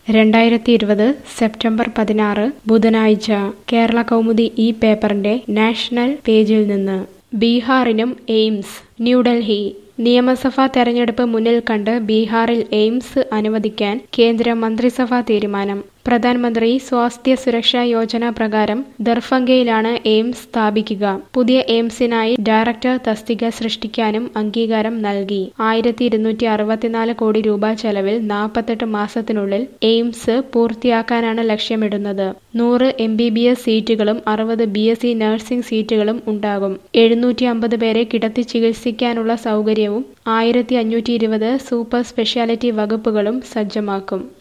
രണ്ടായിരത്തി ഇരുപത് സെപ്റ്റംബർ പതിനാറ് ബുധനാഴ്ച കേരള കൗമുദി ഈ പേപ്പറിന്റെ നാഷണൽ പേജിൽ നിന്ന് ബീഹാറിനും എയിംസ് ന്യൂഡൽഹി നിയമസഭാ തെരഞ്ഞെടുപ്പ് മുന്നിൽ കണ്ട് ബീഹാറിൽ എയിംസ് അനുവദിക്കാൻ കേന്ദ്ര മന്ത്രിസഭാ തീരുമാനം പ്രധാനമന്ത്രി സ്വാസ്ഥ്യ സുരക്ഷാ യോജന പ്രകാരം ദർഭംഗയിലാണ് എയിംസ് സ്ഥാപിക്കുക പുതിയ എയിംസിനായി ഡയറക്ടർ തസ്തിക സൃഷ്ടിക്കാനും അംഗീകാരം നൽകി ആയിരത്തി ഇരുന്നൂറ്റി അറുപത്തിനാല് കോടി രൂപ ചെലവിൽ നാൽപ്പത്തെട്ട് മാസത്തിനുള്ളിൽ എയിംസ് പൂർത്തിയാക്കാനാണ് ലക്ഷ്യമിടുന്നത് നൂറ് എം ബി ബി എസ് സീറ്റുകളും അറുപത് ബി എസ് സി നഴ്സിംഗ് സീറ്റുകളും ഉണ്ടാകും എഴുന്നൂറ്റി അമ്പത് പേരെ കിടത്തി ചികിത്സിക്കാനുള്ള സൗകര്യവും ആയിരത്തി അഞ്ഞൂറ്റി ഇരുപത് സൂപ്പർ സ്പെഷ്യാലിറ്റി വകുപ്പുകളും സജ്ജമാക്കും